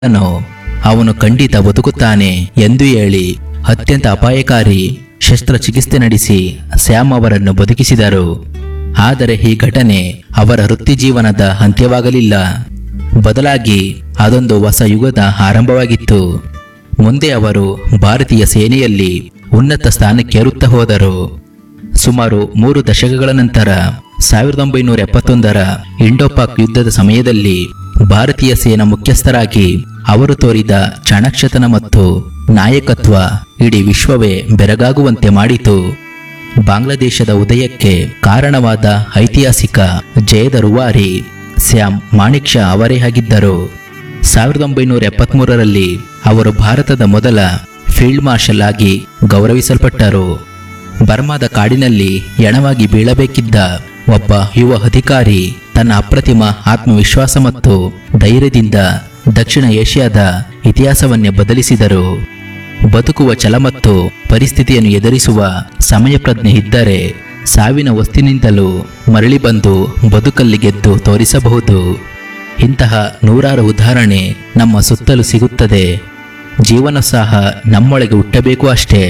ಅವನು ಅವನು ಖಂಡಿತ ಬದುಕುತ್ತಾನೆ ಎಂದು ಹೇಳಿ ಅತ್ಯಂತ ಅಪಾಯಕಾರಿ ಶಸ್ತ್ರಚಿಕಿತ್ಸೆ ನಡೆಸಿ ಸ್ಯಾಮ್ ಅವರನ್ನು ಬದುಕಿಸಿದರು ಆದರೆ ಈ ಘಟನೆ ಅವರ ವೃತ್ತಿ ಜೀವನದ ಅಂತ್ಯವಾಗಲಿಲ್ಲ ಬದಲಾಗಿ ಅದೊಂದು ಹೊಸ ಯುಗದ ಆರಂಭವಾಗಿತ್ತು ಮುಂದೆ ಅವರು ಭಾರತೀಯ ಸೇನೆಯಲ್ಲಿ ಉನ್ನತ ಸ್ಥಾನಕ್ಕೇರುತ್ತಾ ಹೋದರು ಸುಮಾರು ಮೂರು ದಶಕಗಳ ನಂತರ ಸಾವಿರದ ಒಂಬೈನೂರ ಎಪ್ಪತ್ತೊಂದರ ಇಂಡೋಪಾಕ್ ಯುದ್ಧದ ಸಮಯದಲ್ಲಿ ಭಾರತೀಯ ಸೇನಾ ಮುಖ್ಯಸ್ಥರಾಗಿ ಅವರು ತೋರಿದ ಚಾಣಾಕ್ಷತನ ಮತ್ತು ನಾಯಕತ್ವ ಇಡೀ ವಿಶ್ವವೇ ಬೆರಗಾಗುವಂತೆ ಮಾಡಿತು ಬಾಂಗ್ಲಾದೇಶದ ಉದಯಕ್ಕೆ ಕಾರಣವಾದ ಐತಿಹಾಸಿಕ ಜಯದ ರೂವಾರಿ ಸ್ಯಾಮ್ ಮಾಣಿಕ್ ಶಾ ಅವರೇ ಆಗಿದ್ದರು ಸಾವಿರದ ಒಂಬೈನೂರ ಎಪ್ಪತ್ಮೂರರಲ್ಲಿ ಅವರು ಭಾರತದ ಮೊದಲ ಫೀಲ್ಡ್ ಮಾರ್ಷಲ್ ಆಗಿ ಗೌರವಿಸಲ್ಪಟ್ಟರು ಬರ್ಮಾದ ಕಾಡಿನಲ್ಲಿ ಎಣವಾಗಿ ಬೀಳಬೇಕಿದ್ದ ಒಬ್ಬ ಯುವ ಅಧಿಕಾರಿ ತನ್ನ ಅಪ್ರತಿಮ ಆತ್ಮವಿಶ್ವಾಸ ಮತ್ತು ಧೈರ್ಯದಿಂದ ದಕ್ಷಿಣ ಏಷ್ಯಾದ ಇತಿಹಾಸವನ್ನೇ ಬದಲಿಸಿದರು ಬದುಕುವ ಛಲ ಮತ್ತು ಪರಿಸ್ಥಿತಿಯನ್ನು ಎದುರಿಸುವ ಸಮಯ ಪ್ರಜ್ಞೆ ಇದ್ದರೆ ಸಾವಿನ ವಸ್ತಿನಿಂದಲೂ ಮರಳಿ ಬಂದು ಬದುಕಲ್ಲಿ ಗೆದ್ದು ತೋರಿಸಬಹುದು ಇಂತಹ ನೂರಾರು ಉದಾಹರಣೆ ನಮ್ಮ ಸುತ್ತಲೂ ಸಿಗುತ್ತದೆ ಜೀವನ ಸಹ ನಮ್ಮೊಳಗೆ ಹುಟ್ಟಬೇಕು ಅಷ್ಟೇ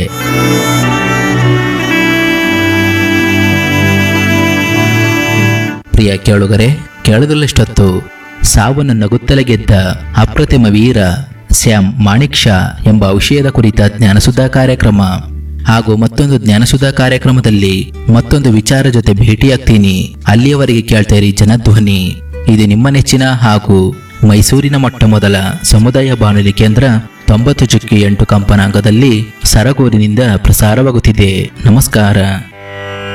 ಪ್ರಿಯ ಕೇಳುಗರೆ ಕೇಳದಲ್ಲಷ್ಟೊತ್ತು ಸಾವನ್ನು ನಗುತ್ತಲೇ ಗೆದ್ದ ಅಪ್ರತಿಮ ವೀರ ಸ್ಯಾಮ್ ಮಾಣಿಕ್ ಶಾ ಎಂಬ ವಿಷಯದ ಕುರಿತ ಜ್ಞಾನಸುಧಾ ಕಾರ್ಯಕ್ರಮ ಹಾಗೂ ಮತ್ತೊಂದು ಜ್ಞಾನಸುಧಾ ಕಾರ್ಯಕ್ರಮದಲ್ಲಿ ಮತ್ತೊಂದು ವಿಚಾರ ಜೊತೆ ಭೇಟಿಯಾಗ್ತೀನಿ ಅಲ್ಲಿಯವರೆಗೆ ಕೇಳ್ತಾ ಇರಿ ಜನಧ್ವನಿ ಇದು ನಿಮ್ಮ ನೆಚ್ಚಿನ ಹಾಗೂ ಮೈಸೂರಿನ ಮೊಟ್ಟ ಮೊದಲ ಸಮುದಾಯ ಬಾನುಲಿ ಕೇಂದ್ರ ತೊಂಬತ್ತು ಚುಕ್ಕಿ ಎಂಟು ಕಂಪನಾಂಕದಲ್ಲಿ ಸರಗೂರಿನಿಂದ ಪ್ರಸಾರವಾಗುತ್ತಿದೆ ನಮಸ್ಕಾರ